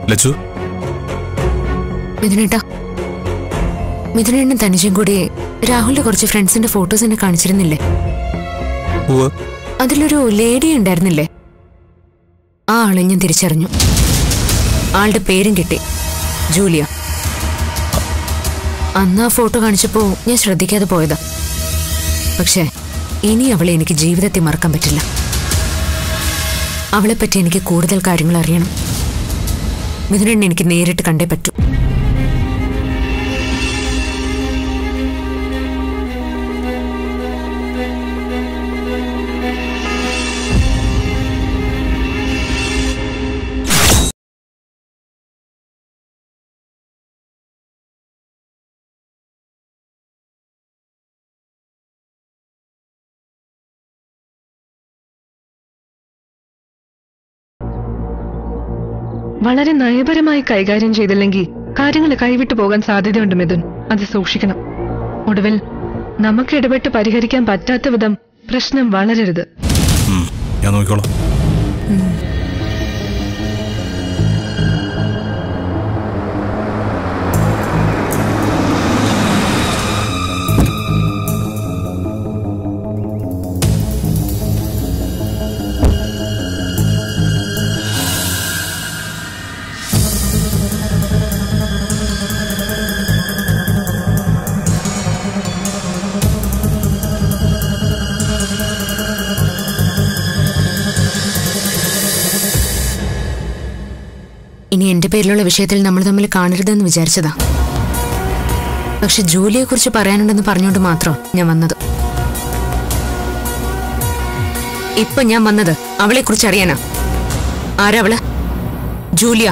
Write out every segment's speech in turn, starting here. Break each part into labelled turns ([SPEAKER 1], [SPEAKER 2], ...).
[SPEAKER 1] ലച്ചു
[SPEAKER 2] മിഥുനേട്ടാ മിഥുനേട്ടനും തനുജയും കൂടി രാഹുലിന്റെ കുറച്ച് ഫ്രണ്ട്സിന്റെ ഫോട്ടോസ് എന്നെ കാണിച്ചിരുന്നില്ലേ
[SPEAKER 1] ഉവ്വ്
[SPEAKER 2] അതിലൊരു ലേഡി ഉണ്ടായിരുന്നില്ലേ ആ ആളെ ഞാൻ തിരിച്ചറിഞ്ഞു ആളുടെ പേരും കിട്ടി ജൂലിയ അന്ന് ആ ഫോട്ടോ കാണിച്ചപ്പോ ഞാൻ ശ്രദ്ധിക്കാതെ പോയതാ പക്ഷേ ഇനി അവളെ എനിക്ക് ജീവിതത്തിൽ മറക്കാൻ പറ്റില്ല അവളെപ്പറ്റി എനിക്ക് കൂടുതൽ കാര്യങ്ങൾ അറിയണം മിഥുനൻ എനിക്ക് നേരിട്ട് കണ്ടേ പറ്റൂ
[SPEAKER 3] വളരെ നയപരമായി കൈകാര്യം ചെയ്തില്ലെങ്കിൽ കാര്യങ്ങൾ കൈവിട്ടു പോകാൻ സാധ്യതയുണ്ട് മിഥുൻ അത് സൂക്ഷിക്കണം ഒടുവിൽ നമുക്ക് ഇടപെട്ട് പരിഹരിക്കാൻ പറ്റാത്ത വിധം പ്രശ്നം വളരരുത്
[SPEAKER 1] ഉം, ഞാൻ നോക്കിക്കോളാം
[SPEAKER 2] ഇനി എന്റെ പേരിലുള്ള വിഷയത്തിൽ നമ്മൾ തമ്മിൽ കാണരുതെന്ന് വിചാരിച്ചതാ പക്ഷെ ജൂലിയെ കുറിച്ച് പറയാനുണ്ടെന്ന് പറഞ്ഞുകൊണ്ട് മാത്രം ഞാൻ വന്നത് ഇപ്പൊ ഞാൻ വന്നത് അവളെ കുറിച്ച് അറിയാനാ ആരാ അവള് ജൂലിയ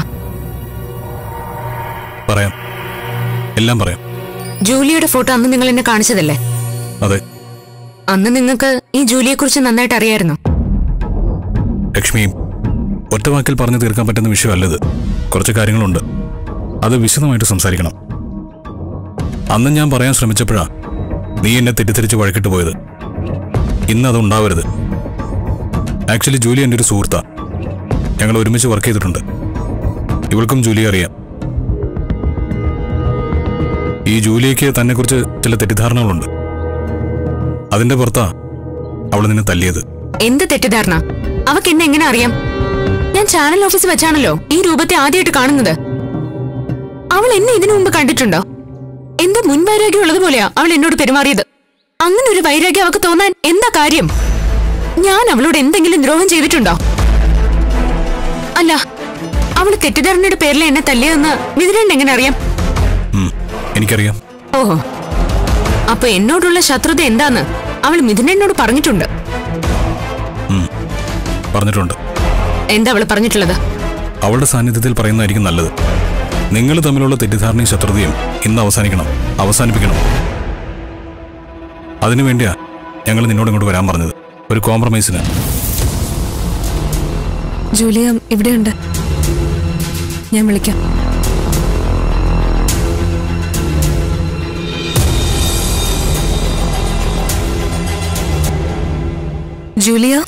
[SPEAKER 1] പറയാം എല്ലാം പറയാം
[SPEAKER 2] ജൂലിയയുടെ ഫോട്ടോ അന്ന് നിങ്ങൾ എന്നെ കാണിച്ചതല്ലേ
[SPEAKER 1] അതെ
[SPEAKER 2] അന്ന് നിങ്ങൾക്ക് ഈ ജൂലിയെ കുറിച്ച് നന്നായിട്ട് അറിയായിരുന്നു
[SPEAKER 1] ലക്ഷ്മി ഒറ്റ വാക്കിൽ പറഞ്ഞു തീർക്കാൻ പറ്റുന്ന വിഷയമല്ലത് കുറച്ച് കാര്യങ്ങളുണ്ട് അത് വിശദമായിട്ട് സംസാരിക്കണം അന്ന് ഞാൻ പറയാൻ ശ്രമിച്ചപ്പോഴാ നീ എന്നെ തെറ്റിദ്ധരിച്ച് വഴക്കിട്ട് പോയത് ഇന്ന് അത് ഉണ്ടാവരുത് ആക്ച്വലി ജൂലി എൻ്റെ ഒരു സുഹൃത്താ ഞങ്ങൾ ഒരുമിച്ച് വർക്ക് ചെയ്തിട്ടുണ്ട് ഇവൾക്കും ജൂലിയെ അറിയാം ഈ ജൂലിയയ്ക്ക് തന്നെക്കുറിച്ച് ചില തെറ്റിദ്ധാരണകളുണ്ട് അതിന്റെ പുറത്താ അവൾ നിന്നെ തല്ലിയത്
[SPEAKER 2] എന്ത് തെറ്റിദ്ധാരണ അവക്ക് എന്നെ എങ്ങനെ അറിയാം ഞാൻ ചാനൽ ഓഫീസ് വെച്ചാണല്ലോ ഈ രൂപത്തെ ആദ്യമായിട്ട് കാണുന്നത് അവൾ എന്നെ ഇതിനു മുമ്പ് കണ്ടിട്ടുണ്ടോ എന്തോ മുൻവൈരാഗ്യം ഉള്ളതുപോലെയാ അവൾ എന്നോട് പെരുമാറിയത് അങ്ങനെ ഒരു വൈരാഗ്യം അവക്ക് തോന്നാൻ എന്താ കാര്യം ഞാൻ അവളോട് എന്തെങ്കിലും ദ്രോഹം ചെയ്തിട്ടുണ്ടോ അല്ല അവള് തെറ്റിദ്ധാരണയുടെ പേരിൽ എന്നെ തല്ലിയതെന്ന് വിതിരണ്ട് എങ്ങനെ അറിയാം
[SPEAKER 1] ഉം, എനിക്കറിയാം
[SPEAKER 2] ഓഹോ അപ്പൊ എന്നോടുള്ള ശത്രുത എന്താന്ന് അവൾ മിഥുനനോട് പറഞ്ഞിട്ടുണ്ട്
[SPEAKER 1] ഉം, പറഞ്ഞിട്ടുണ്ട്
[SPEAKER 2] എന്താ അവള് പറഞ്ഞിട്ടുള്ളത്
[SPEAKER 1] അവളുടെ സാന്നിധ്യത്തിൽ പറയുന്നതായിരിക്കും നല്ലത് നിങ്ങൾ തമ്മിലുള്ള തെറ്റിദ്ധാരണയും ശത്രുതയും ഇന്ന് അവസാനിക്കണം അവസാനിപ്പിക്കണം അതിനുവേണ്ടിയാ ഞങ്ങൾ നിന്നോട് ഇങ്ങോട്ട് വരാൻ പറഞ്ഞത് ഒരു കോംപ്രമൈസിന്
[SPEAKER 3] ജൂലിയ ഇവിടെയുണ്ട് ഞാൻ വിളിക്കാം ജൂലിയ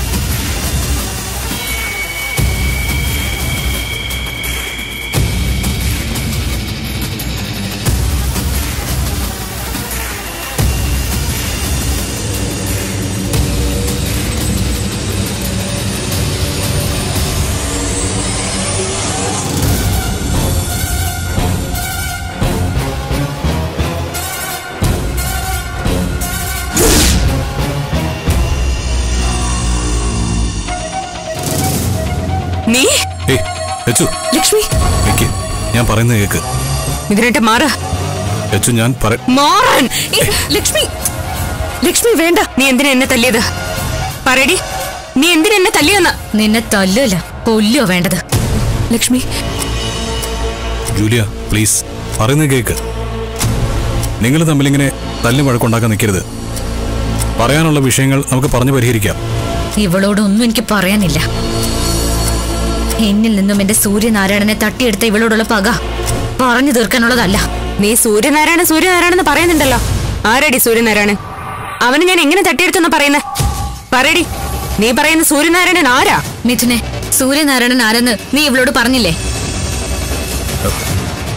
[SPEAKER 2] നീ
[SPEAKER 1] ഏയ് ലച്ചു
[SPEAKER 2] ലക്ഷ്മി
[SPEAKER 1] നിക്ക് ഞാൻ പറയുന്നത് കേക്ക്
[SPEAKER 2] ഇതിനായിട്ട് മാറ
[SPEAKER 1] ലച്ചു ഞാൻ പറ
[SPEAKER 2] മാറാൻ ഈ ലക്ഷ്മി ലക്ഷ്മി വേണ്ട നീ എന്തിനാ എന്നെ തല്ലിയത് പറയടി നീ എന്തിനാ എന്നെ തല്ലിയെന്ന് നിന്നെ തല്ലല്ല കൊല്ലോ വേണ്ടത്
[SPEAKER 3] ലക്ഷ്മി
[SPEAKER 1] ജൂലിയ പ്ലീസ് പറയുന്നത് കേക്ക് നിങ്ങൾ തമ്മിലിങ്ങനെ തല്ലും വഴക്കുണ്ടാക്കാൻ നിൽക്കരുത് പറയാനുള്ള വിഷയങ്ങൾ നമുക്ക് പറഞ്ഞു പരിഹരിക്കാം
[SPEAKER 4] ഇവളോടൊന്നും എനിക്ക് പറയാനില്ല എന്നിൽ നിന്നും എന്റെ സൂര്യനാരായണനെ തട്ടിയെടുത്ത ഇവളോടുള്ള പക പറഞ്ഞു തീർക്കാനുള്ളതല്ല
[SPEAKER 2] നീ സൂര്യനാരായണ സൂര്യനാരായണെന്ന് പറയുന്നുണ്ടല്ലോ ആരടി സൂര്യനാരായണൻ അവന് ഞാൻ എങ്ങനെ തട്ടിയെടുത്തെന്ന് പറയുന്നേ പറയടി നീ പറയുന്ന സൂര്യനാരായണൻ ആരാ
[SPEAKER 4] മിഥുനെ സൂര്യനാരായണൻ ആരെന്ന് നീ ഇവളോട് പറഞ്ഞില്ലേ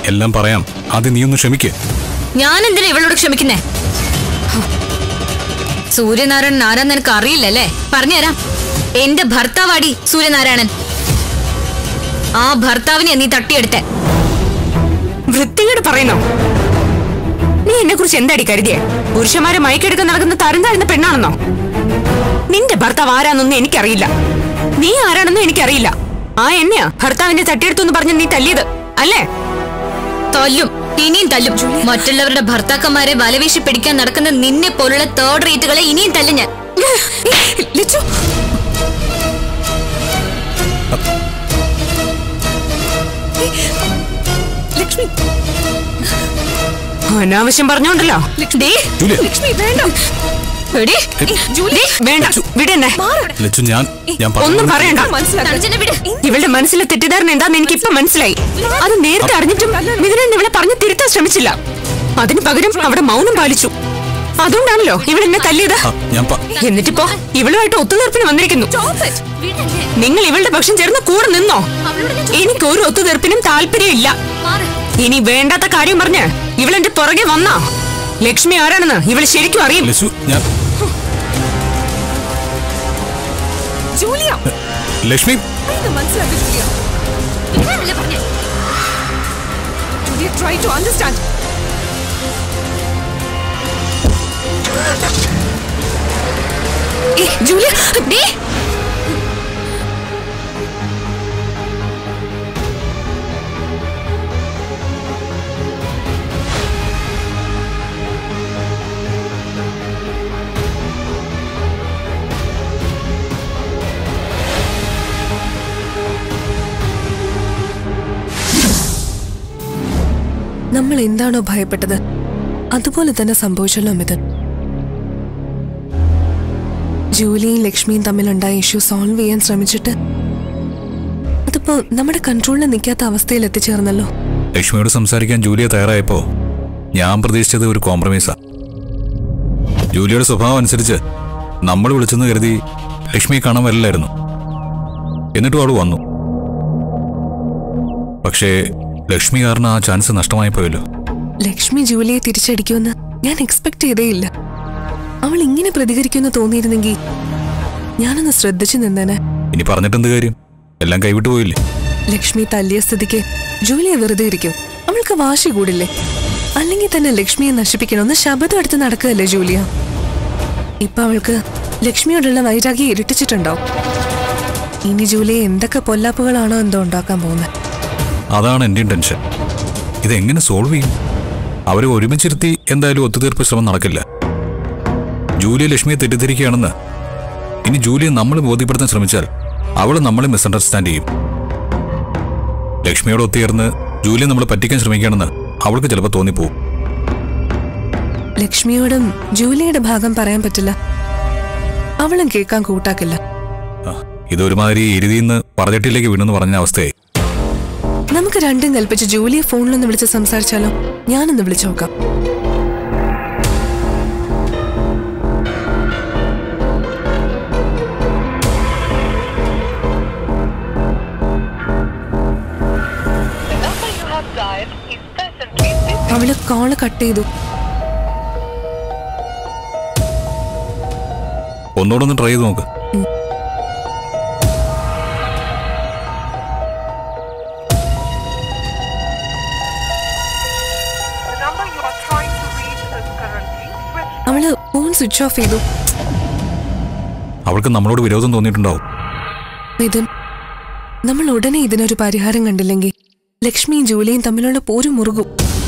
[SPEAKER 1] എല്ലാം പറയാം ആദ്യം നീ ഒന്ന് ക്ഷമിക്ക്
[SPEAKER 4] ഞാൻ എന്തിനാ ഇവളോട് ക്ഷമിക്കുന്നേ ഹ. സൂര്യനാരായണൻ ആരാന്ന് നിനക്ക് അറിയില്ലല്ലേ പറഞ്ഞുതരാം എന്റെ ഭർത്താവാടി സൂര്യനാരായണൻ ആ ഭർത്താവിനെ നീ തട്ടിയെടുത്തേ
[SPEAKER 2] വൃത്തികേട് പറയുന്നോ നീ എന്നെ കുറിച്ച് എന്താടി കരുതിയേ പുരുഷന്മാരെ മയക്കെടുക്കാൻ നടക്കുന്ന തരം താഴ്ന്ന പെണ്ണാണെന്നോ നിന്റെ ഭർത്താവ് ആരാന്നൊന്നും എനിക്കറിയില്ല നീ ആരാണെന്നും എനിക്കറിയില്ല ആ എന്നെയാ ഭർത്താവിന്റെ തട്ടിയെടുത്തു എന്ന് പറഞ്ഞ് നീ തല്ലിയത് അല്ലേ
[SPEAKER 4] തല്ലും ഇനിയും തല്ലും മറ്റുള്ളവരുടെ ഭർത്താക്കന്മാരെ വലവീശി പിടിക്കാൻ നടക്കുന്ന നിന്നെ പോലുള്ള തേർഡ് റേറ്റുകളെ ഇനിയും തല്ലും ഞാൻ
[SPEAKER 2] ലച്ചു ലക്ഷ്മി അനാവശ്യം പറഞ്ഞോണ്ടല്ലോ ദേ,
[SPEAKER 1] ജൂലിയ
[SPEAKER 2] ലക്ഷ്മി വേണ്ട
[SPEAKER 4] എടി,
[SPEAKER 2] ജൂലി വേണ്ട വിടെന്നെ
[SPEAKER 1] ലച്ചു ഞാൻ ഞാൻ
[SPEAKER 2] ഒന്നും
[SPEAKER 1] പറഞ്ഞു
[SPEAKER 2] പറയണ്ട
[SPEAKER 4] തനിച്ചെന്നെ വിട്.
[SPEAKER 2] ഇവളുടെ മനസ്സിലെ തെറ്റിദ്ധാരണ എന്താന്ന് എനിക്ക് ഇപ്പൊ മനസ്സിലായി അത് നേരത്തെ അറിഞ്ഞിട്ടും മിഥുനൻ ഇവളെ പറഞ്ഞു തിരുത്താൻ ശ്രമിച്ചില്ല അതിന് പകരം അവിടെ മൗനം പാലിച്ചു അതുകൊണ്ടാണല്ലോ ഇവൾ എന്നെ തല്ലിയത്
[SPEAKER 1] ആ, ഞാൻ പ-
[SPEAKER 2] എന്നിട്ടിപ്പോ ഇവളുമായിട്ട് ഒത്തുതീർപ്പിന് വന്നിരിക്കുന്നു നിങ്ങൾ ഇവളുടെ പക്ഷം ചേർന്ന് കൂടെ നിന്നോ എനിക്ക് ഒരു ഒത്തുതീർപ്പിനും താല്പര്യമില്ല
[SPEAKER 4] മാറ്.
[SPEAKER 2] ഇനി വേണ്ടാത്ത കാര്യം പറഞ്ഞ് ഇവളെന്റെ പുറകെ വന്നാ ലക്ഷ്മി ആരാണെന്ന് ഇവൾ ശരിക്കും അറിയും
[SPEAKER 1] ലച്ചു ഞാൻ
[SPEAKER 2] ജൂലിയ
[SPEAKER 1] ലക്ഷ്മി
[SPEAKER 2] മനസ്സിലാക്കി ജൂലിയ
[SPEAKER 4] ഇങ്ങനല്ലേ പറഞ്ഞേ?
[SPEAKER 2] Julia try to understand Julia
[SPEAKER 4] ഡേ,
[SPEAKER 5] നമ്മൾ എന്താണോ ഭയപ്പെട്ടത് അതുപോലെ തന്നെ സംഭവിച്ചല്ലോ മിഥുൻ ജൂലിയും ലക്ഷ്മിയും തമ്മിലുണ്ടായ ഇഷ്യൂ സോൾവ് ചെയ്യാൻ ശ്രമിച്ചിട്ട് അതിപ്പോ നമ്മുടെ കൺട്രോളിൽ നിൽക്കാത്ത അവസ്ഥയിൽ എത്തിച്ചേർന്നല്ലോ
[SPEAKER 1] ലക്ഷ്മിയോട് സംസാരിക്കാൻ ജൂലിയ തയ്യാറായപ്പോ ഞാൻ പ്രതീക്ഷിച്ചത് ഒരു കോംപ്രമൈസാ ജൂലിയയുടെ സ്വഭാവം അനുസരിച്ച് നമ്മൾ വിളിച്ചെന്ന് കരുതി ലക്ഷ്മിയെ കാണാൻ വരില്ലായിരുന്നു എന്നിട്ടും അവൾ വന്നു പക്ഷേ ലക്ഷ്മി കാരണം ആ ചാൻസ് നഷ്ടമായി പോയല്ലോ
[SPEAKER 5] ലക്ഷ്മി ജൂലിയെ തിരിച്ചടിക്കുമെന്ന് ഞാൻ എക്സ്പെക്ട് ചെയ്തേയില്ല അവൾ ഇങ്ങനെ പ്രതികരിക്കുമെന്ന് തോന്നിയിരുന്നെങ്കിൽ ഞാനൊന്ന് ശ്രദ്ധിച്ചു നിന്നേനെ
[SPEAKER 1] ഇനി പറഞ്ഞിട്ടെന്ത് കാര്യം എല്ലാം കൈവിട്ടു പോയില്ലേ
[SPEAKER 5] ലക്ഷ്മി തല്ലിയ സ്ഥിതിക്ക് ജൂലിയ വെറുതെ ഇരിക്കും അവൾക്ക് വാശി കൂടില്ലേ അല്ലെങ്കിൽ തന്നെ ലക്ഷ്മിയെ നശിപ്പിക്കണമെന്ന് ശബ്ദം എടുത്ത് നടക്കുകയല്ലേ ജൂലിയ ഇപ്പൊ അവൾക്ക് ലക്ഷ്മിയോടുള്ള വൈരാഗ്യം ഇരട്ടിച്ചിട്ടുണ്ടാവും ഇനി ജൂലിയെ എന്തൊക്കെ പൊല്ലാപ്പുകളാണോ എന്തോ ഉണ്ടാക്കാൻ പോകുന്നത്
[SPEAKER 1] അതാണ് എന്റെയും ടെൻഷൻ ഇതെങ്ങനെ സോൾവ് ചെയ്യും അവരെ ഒരുമിച്ചിരുത്തി എന്തായാലും ഒത്തുതീർപ്പ് ശ്രമം നടക്കില്ല ജൂലിയ ലക്ഷ്മിയെ തെറ്റിദ്ധരിക്കുകയാണെന്ന് ഇനി ജൂലിയെ നമ്മൾ ബോധ്യപ്പെടുത്താൻ ശ്രമിച്ചാൽ അവൾ നമ്മളെ മിസ്അണ്ടർസ്റ്റാൻഡ് ചെയ്യും ലക്ഷ്മിയോട് ഒത്തുചേർന്ന് ജൂലിയെ നമ്മൾ പറ്റിക്കാൻ ശ്രമിക്കുകയാണെന്ന് അവൾക്ക് ചിലപ്പോൾ തോന്നിപ്പോവും
[SPEAKER 5] ലക്ഷ്മിയോടും ജൂലിയുടെ ഭാഗം പറയാൻ പറ്റില്ല അവളും കേൾക്കാൻ കൂട്ടാക്കില്ല
[SPEAKER 1] ആ, ഇതൊരുമാതിരി എരുതിന്ന് പറഞ്ഞിട്ടിലേക്ക് വീണെന്ന് പറഞ്ഞ അവസ്ഥയായി
[SPEAKER 5] നമുക്ക് രണ്ടും കൽപ്പിച്ച് ജൂലിയെ ഫോണിലൊന്ന് വിളിച്ച് സംസാരിച്ചാലോ ഞാനൊന്ന് വിളിച്ചു നോക്കാം
[SPEAKER 6] The number you have dialed is presently busy.
[SPEAKER 5] അവള് കോള് കട്ട് ചെയ്തു
[SPEAKER 1] ഒന്നുകൂടെ ഒന്ന് ട്രൈ ചെയ്ത് നോക്ക്
[SPEAKER 6] The number you are trying to reach is currently switched.
[SPEAKER 5] അവള് ഫോൺ സ്വിച്ച് ഓഫ് ചെയ്തു
[SPEAKER 1] അവൾക്ക് നമ്മളോട് വിരോധം തോന്നിയിട്ടുണ്ടാവും
[SPEAKER 5] മിഥുൻ നമ്മൾ ഉടനെ ഇതിനൊരു പരിഹാരം കണ്ടില്ലെങ്കിൽ ലക്ഷ്മിയും ജൂലിയും തമ്മിലുള്ള പോരു മുറുകും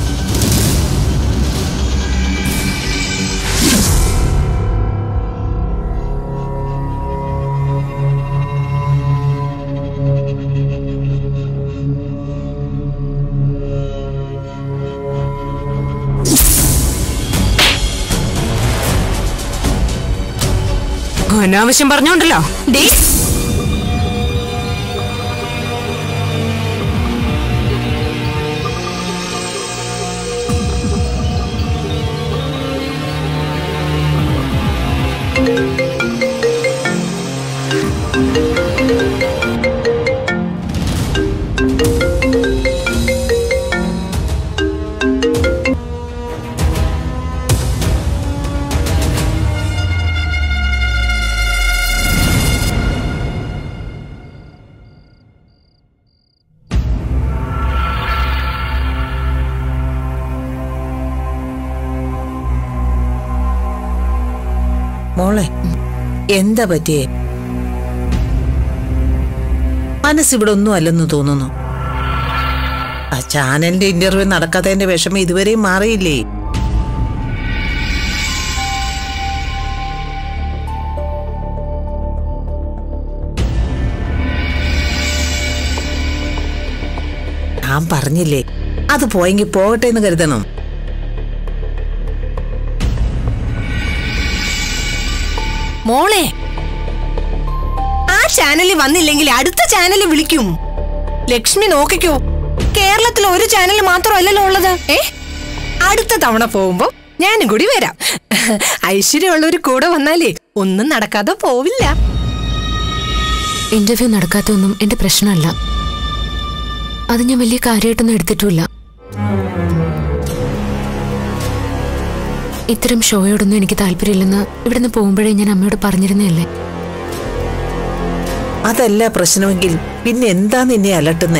[SPEAKER 2] അനാവശ്യം പറഞ്ഞോണ്ടല്ലോ
[SPEAKER 4] ഡേ,
[SPEAKER 7] മോളെ എന്താ പറ്റിയേ മനസ്സിവിടെ ഒന്നും അല്ലെന്ന് തോന്നുന്നു ആ ചാനലിന്റെ ഇന്റർവ്യൂ നടക്കാത്തതിന്റെ വിഷമം ഇതുവരെയും മാറിയില്ലേ ഞാൻ പറഞ്ഞില്ലേ അത് പോയെങ്കിൽ പോകട്ടെ എന്ന് കരുതണം
[SPEAKER 8] മോളെ ആ ചാനലിൽ വന്നില്ലെങ്കിൽ അടുത്ത ചാനൽ വിളിക്കും ലക്ഷ്മി നോക്കിക്കോ കേരളത്തിൽ ഒരു ചാനൽ മാത്രമല്ലല്ലോ ഉള്ളത് ഏ അടുത്ത തവണ പോകുമ്പോ ഞാനും കൂടി വരാം ഐശ്വര്യമുള്ളവര് കൂടെ വന്നാലേ ഒന്നും നടക്കാതെ പോവില്ല
[SPEAKER 2] ഇന്റർവ്യൂ നടക്കാത്തൊന്നും എന്റെ പ്രശ്നമല്ല അത് ഞാൻ വലിയ കാര്യമായിട്ടൊന്നും എടുത്തിട്ടുമില്ല ഇത്തരം ഷോയോടൊന്നും എനിക്ക് താല്പര്യമില്ലെന്ന് ഇവിടുന്ന് പോകുമ്പോഴേ ഞാൻ അമ്മയോട് പറഞ്ഞിരുന്നതല്ലേ
[SPEAKER 7] അതല്ല പ്രശ്നമെങ്കിൽ പിന്നെ എന്താ നിന്നെ അലട്ടുന്നേ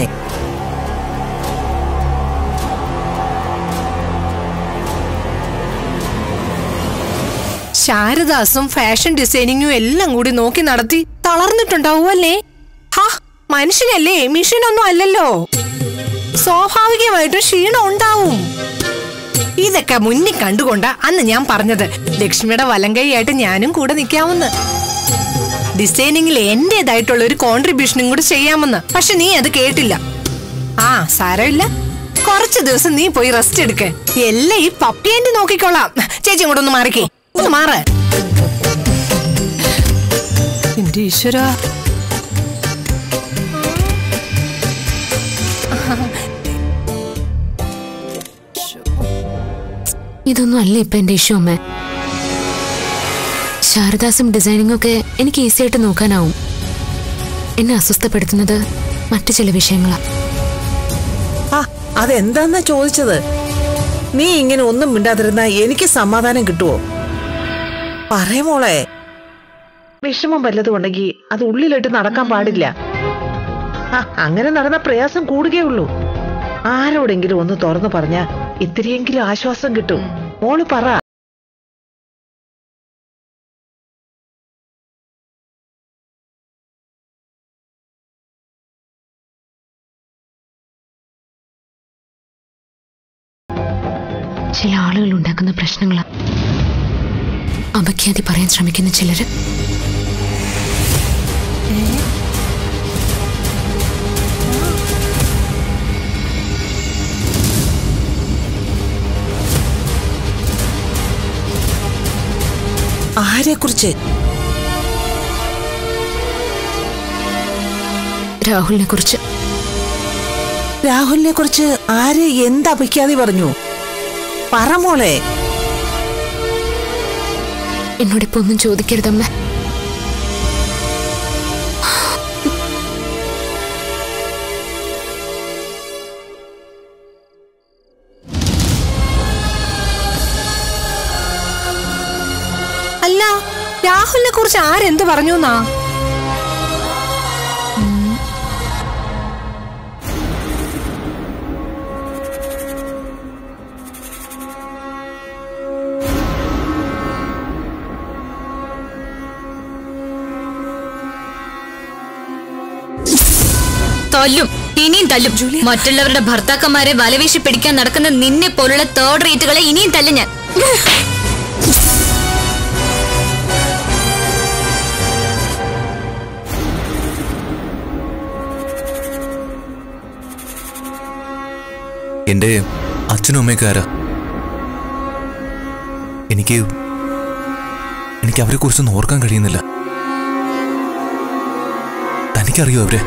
[SPEAKER 8] ശാരദാസും ഫാഷൻ ഡിസൈനിങ്ങും എല്ലാം കൂടി നോക്കി നടത്തി തളർന്നിട്ടുണ്ടാവുമല്ലേ ഹാ മനുഷ്യനല്ലേ മിഷനൊന്നും അല്ലല്ലോ സ്വാഭാവികമായിട്ടും ക്ഷീണം ഉണ്ടാവും ഇതൊക്കെ മുന്നിൽ കണ്ടുകൊണ്ടാ അന്ന് ഞാൻ പറഞ്ഞത് ലക്ഷ്മിയുടെ വലങ്കൈയായിട്ട് ഞാനും കൂടെ നിൽക്കാമെന്ന് ഡിസൈനിങ്ങിൽ എന്റേതായിട്ടുള്ള ഒരു കോൺട്രിബ്യൂഷനും കൂടി ചെയ്യാമെന്ന് പക്ഷെ നീ അത് കേട്ടില്ല ആ സാരമില്ല കുറച്ച് ദിവസം നീ പോയി റെസ്റ്റ് എടുക്ക് എല്ലാം ഈ പപ്പിയന്റെ നോക്കിക്കോളാം ചേച്ചി ഇങ്ങോട്ട് ഒന്ന് മാറിക്കേ ഒന്ന് മാറ് എന്റെ ഈശ്വര
[SPEAKER 2] ഇതൊന്നും അല്ല ഇപ്പൊ എന്റെ ഇഷ്യൂ അമ്മേ ശാരദാസും ഡിസൈനിങ്ങും ഒക്കെ എനിക്ക് ഈസി ആയിട്ട് നോക്കാനാവും എന്നെ അസ്വസ്ഥപ്പെടുത്തുന്നത് മറ്റു ചില വിഷയങ്ങളാ
[SPEAKER 7] ആ അതെന്താന്നാ ചോദിച്ചത് നീ ഇങ്ങനെ ഒന്നും മിണ്ടാതിരുന്നാ എനിക്ക് സമാധാനം കിട്ടുവോ പറയമോളെ വിഷമം വല്ലതും ഉണ്ടെങ്കിൽ അത് ഉള്ളിലിട്ട് നടക്കാൻ പാടില്ല ആ അങ്ങനെ നടന്ന പ്രയാസം കൂടുകയുള്ളൂ ആരോടെങ്കിലും ഒന്ന് തുറന്നു പറഞ്ഞാ ഇത്തിരിയെങ്കിലും ആശ്വാസം കിട്ടും മോള് പറ
[SPEAKER 2] ചില ആളുകൾ ഉണ്ടാക്കുന്ന പ്രശ്നങ്ങളാ അപഖ്യാതി പറയാൻ ശ്രമിക്കുന്ന ചിലര്
[SPEAKER 7] ആരെക്കുറിച്ച്
[SPEAKER 2] രാഹുലിനെ കുറിച്ച്
[SPEAKER 7] രാഹുലിനെ കുറിച്ച് ആര് എന്ത് അപഖ്യാതി പറഞ്ഞു പറ മോളെ
[SPEAKER 2] എന്നോടിപ്പോ ഒന്നും ചോദിക്കരുതമ്മ
[SPEAKER 8] അല്ല രാഹുലിനെ കുറിച്ച് ആരെന്ത് പറഞ്ഞു എന്നാ
[SPEAKER 4] തല്ലും ഇനിയും തല്ലും മറ്റുള്ളവരുടെ ഭർത്താക്കന്മാരെ വലവീശി പിടിക്കാൻ നടക്കുന്ന നിന്നെ പോലുള്ള തേർഡ് റേറ്റുകളെ ഇനിയും തല്ലും ഞാൻ
[SPEAKER 9] എൻ്റെ അച്ഛനും അമ്മയൊക്കെ ആരാ എനിക്ക് എനിക്ക് അവരെ കുറിച്ചൊന്നും ഓർക്കാൻ കഴിയുന്നില്ല തനിക്കറിയോ അവരെ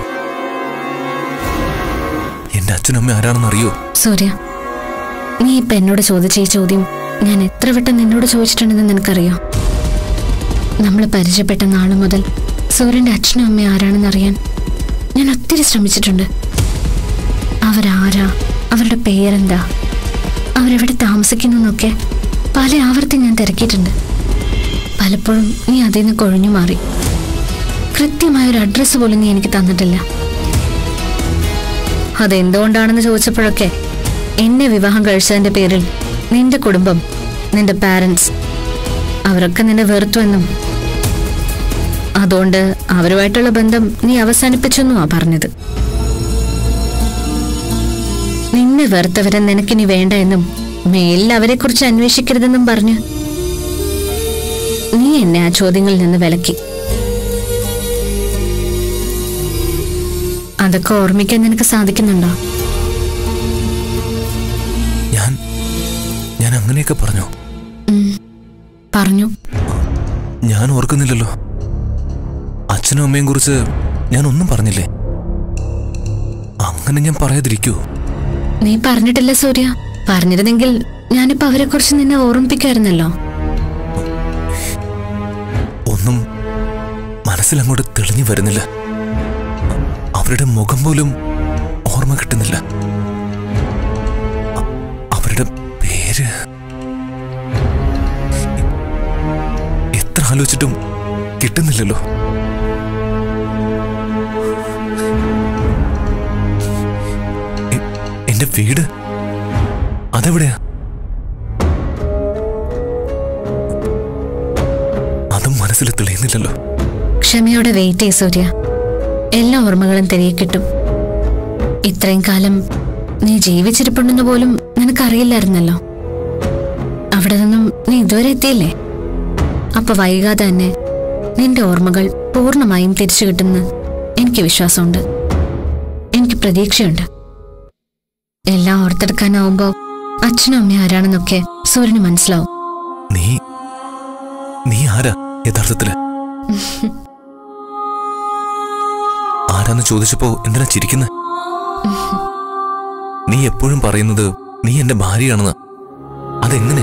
[SPEAKER 9] എൻ്റെ അച്ഛനും അമ്മ ആരാണെന്ന് അറിയോ
[SPEAKER 10] സൂര്യ നീ ഇപ്പൊ എന്നോട് ചോദിച്ച ഈ ചോദ്യം ഞാൻ എത്ര വട്ടം നിന്നോട് ചോദിച്ചിട്ടുണ്ടെന്ന് നിനക്കറിയോ നമ്മൾ പരിചയപ്പെട്ട നാളു മുതൽ സൂര്യന്റെ അച്ഛനും അമ്മയും ആരാണെന്ന് അറിയാൻ ഞാൻ ഒത്തിരി ശ്രമിച്ചിട്ടുണ്ട് അവരാരാ അവരുടെ പേരെന്താ അവരെവിടെ താമസിക്കുന്നു എന്നൊക്കെ പല ആവർത്തി ഞാൻ തിരക്കിയിട്ടുണ്ട് പലപ്പോഴും നീ അതിൽ നിന്ന് കൊഴിഞ്ഞു മാറി കൃത്യമായ ഒരു അഡ്രസ്സ് പോലും നീ എനിക്ക് തന്നിട്ടില്ല അതെന്തുകൊണ്ടാണെന്ന് ചോദിച്ചപ്പോഴൊക്കെ എന്നെ വിവാഹം കഴിച്ചതിന്റെ പേരിൽ നിന്റെ കുടുംബം നിന്റെ പാരൻസ് അവരൊക്കെ നിന്നെ വെറുത്തുവെന്നും അതുകൊണ്ട് അവരുമായിട്ടുള്ള ബന്ധം നീ അവസാനിപ്പിച്ചെന്നുമാ പറഞ്ഞത് നിന്നെ വെറുത്തവരെ നിനക്കിനി വേണ്ട എന്നും മേലിൽ അവരെക്കുറിച്ച് അന്വേഷിക്കരുതെന്നും പറഞ്ഞു നീ എന്നെ ആ ചോദ്യങ്ങളിൽ നിന്ന് വിലക്കി അതൊക്കെ ഓർമ്മിക്കാൻ നിനക്ക് സാധിക്കുന്നുണ്ടോ
[SPEAKER 9] ഞാൻ ഞാൻ അങ്ങനെയൊക്കെ പറഞ്ഞോ
[SPEAKER 10] പറഞ്ഞു
[SPEAKER 9] ഞാൻ ഓർക്കുന്നില്ലല്ലോ അച്ഛനും അമ്മയും കുറിച്ച് ഞാൻ ഒന്നും പറഞ്ഞില്ലേ അങ്ങനെ ഞാൻ പറയാതിരിക്കൂ
[SPEAKER 10] നീ പറഞ്ഞിട്ടില്ല സൂര്യ പറഞ്ഞിരുന്നെങ്കിൽ ഞാനിപ്പോ അവരെ കുറിച്ച് നിന്നെ ഓർമ്മിപ്പിക്കായിരുന്നല്ലോ
[SPEAKER 9] ഒന്നും മനസ്സിലങ്ങോട്ട് തെളിഞ്ഞു വരുന്നില്ല അവരുടെ മുഖം പോലും ഓർമ്മ കിട്ടുന്നില്ല അ- അവരുടെ പേര് എത്ര ആലോചിച്ചിട്ടും കിട്ടുന്നില്ലല്ലോ എ- എന്റെ വീട് അതെവിടെയാ അതും മനസ്സിൽ തെളിയുന്നില്ലല്ലോ
[SPEAKER 10] ക്ഷമയോടെ വെയിറ്റ് ചെയ്യ സൂര്യ എല്ലാ ഓർമ്മകളും തിരികെ കിട്ടും ഇത്രയും കാലം നീ ജീവിച്ചിരിപ്പുണ്ടെന്ന് പോലും നിനക്കറിയില്ലായിരുന്നല്ലോ അവിടെ നിന്നും നീ ഇതുവരെ എത്തിയില്ലേ അപ്പൊ വൈകാതെ തന്നെ നിന്റെ ഓർമ്മകൾ പൂർണ്ണമായും തിരിച്ചു കിട്ടുന്ന എനിക്ക് വിശ്വാസമുണ്ട് എനിക്ക് പ്രതീക്ഷയുണ്ട് എല്ലാം ഓർത്തെടുക്കാനാവുമ്പോ അച്ഛനും അമ്മയും ആരാണെന്നൊക്കെ സൂര്യന് മനസ്സിലാവും
[SPEAKER 9] നീ നീ ആരാ യഥാർത്ഥത്തില് ആരാന്ന് ചോദിച്ചപ്പോ എന്തിനാ ചിരിക്കുന്നെ നീ എപ്പോഴും പറയുന്നത് നീ എന്റെ ഭാര്യയാണെന്ന് അതെങ്ങനെ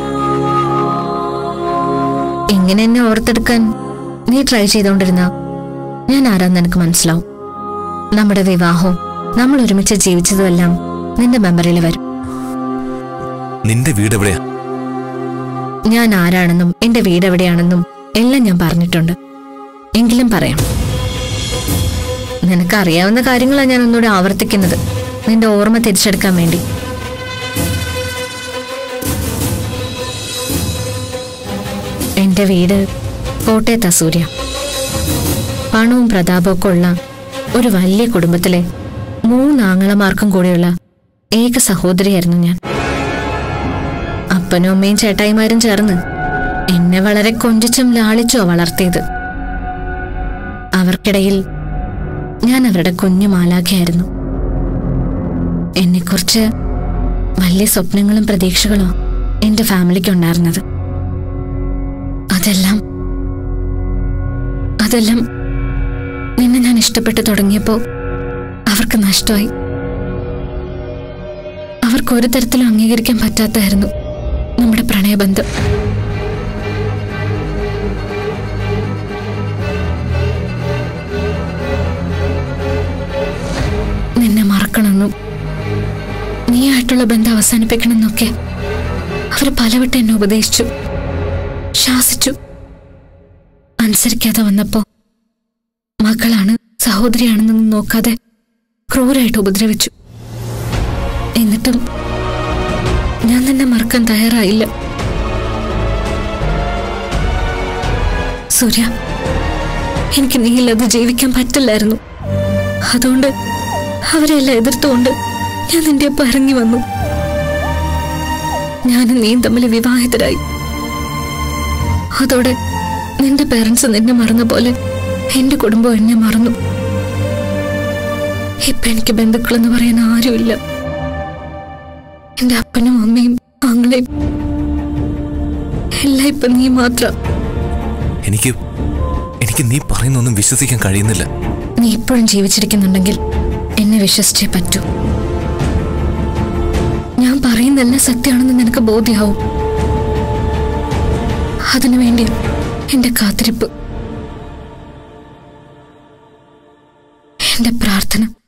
[SPEAKER 10] ഇങ്ങനെ എന്നെ ഓർത്തെടുക്കാൻ നീ ട്രൈ ചെയ്തോണ്ടിരുന്ന ഞാൻ ആരാന്ന് എനിക്ക് മനസ്സിലാവും നമ്മുടെ വിവാഹവും നമ്മൾ ഒരുമിച്ച് ജീവിച്ചതുമെല്ലാം നിന്റെ മെമ്മറിയിൽ വരും
[SPEAKER 9] നിന്റെ വീട് എവിടെയാ
[SPEAKER 10] ഞാൻ ആരാണെന്നും എന്റെ വീട് എവിടെയാണെന്നും എല്ലാം ഞാൻ പറഞ്ഞിട്ടുണ്ട് എങ്കിലും പറയാം നിനക്ക് അറിയാവുന്ന കാര്യങ്ങളാണ് ഞാൻ ഒന്നുകൂടെ ആവർത്തിക്കുന്നത് നിന്റെ ഓർമ്മ തിരിച്ചെടുക്കാൻ വേണ്ടി എന്റെ വീട് കോട്ടയത്താ സൂര്യ പണവും പ്രതാപവും ഒക്കെ ഉള്ള ഒരു വലിയ കുടുംബത്തിലെ മൂന്നാങ്ങളമാർക്കും കൂടെയുള്ള ഏക സഹോദരിയായിരുന്നു ഞാൻ അപ്പനും അമ്മയും ചേട്ടായിമാരും ചേർന്ന് എന്നെ വളരെ കൊഞ്ചിച്ചും ലാളിച്ചോ വളർത്തിയത് അവർക്കിടയിൽ ഞാൻ അവരുടെ കുഞ്ഞു മാലാഖയായിരുന്നു എന്നെക്കുറിച്ച് വലിയ സ്വപ്നങ്ങളും പ്രതീക്ഷകളോ എന്റെ ഫാമിലിക്ക് ഉണ്ടായിരുന്നത് അതെല്ലാം അതെല്ലാം നിന്നെ ഞാൻ ഇഷ്ടപ്പെട്ടു തുടങ്ങിയപ്പോ അവർക്ക് നഷ്ടമായി അവർക്ക് ഒരു തരത്തിലും അംഗീകരിക്കാൻ പറ്റാത്തായിരുന്നു നമ്മുടെ പ്രണയബന്ധം നിന്നെ മറക്കണമെന്നും നീയായിട്ടുള്ള ബന്ധം അവസാനിപ്പിക്കണമെന്നൊക്കെ അവർ പലവട്ടം എന്നെ ഉപദേശിച്ചു ശാസിച്ചു അനുസരിക്കാതെ വന്നപ്പോ മകളാണ് സഹോദരിയാണെന്നൊന്നും നോക്കാതെ ക്രൂരായിട്ട് ഉപദ്രവിച്ചു എന്നിട്ടും ഞാൻ നിന്നെ മറക്കാൻ തയ്യാറായില്ല സൂര്യ എനിക്ക് നീയില്ലാതെ ജീവിക്കാൻ പറ്റില്ലായിരുന്നു അതുകൊണ്ട് അവരെല്ലാം എതിർത്തുകൊണ്ട് ഞാൻ നിന്റെ ഒപ്പം ഇറങ്ങി വന്നു ഞാനും നീയും തമ്മിൽ വിവാഹിതരായി അതോടെ നിന്റെ പേരൻസ് നിന്നെ മറന്ന പോലെ എന്റെ കുടുംബം എന്നെ മറന്നു ഇപ്പൊ എനിക്ക് ബന്ധുക്കളെന്ന് പറയാൻ ആരുമില്ല എന്റെ അപ്പനും അമ്മയും ആങ്ങളെയും എല്ലാം ഇപ്പൊ നീ മാത്രം
[SPEAKER 9] എനിക്ക് എനിക്ക് നീ പറയുന്നൊന്നും വിശ്വസിക്കാൻ കഴിയുന്നില്ല
[SPEAKER 10] നീ ഇപ്പോഴും ജീവിച്ചിരിക്കുന്നുണ്ടെങ്കിൽ എന്നെ വിശ്വസിച്ചേ പറ്റൂ ഞാൻ പറയുന്നതെല്ലാം സത്യമാണെന്ന് നിനക്ക് ബോധ്യമാവും അതിനുവേണ്ടി എന്റെ കാത്തിരിപ്പ് എന്റെ പ്രാർത്ഥന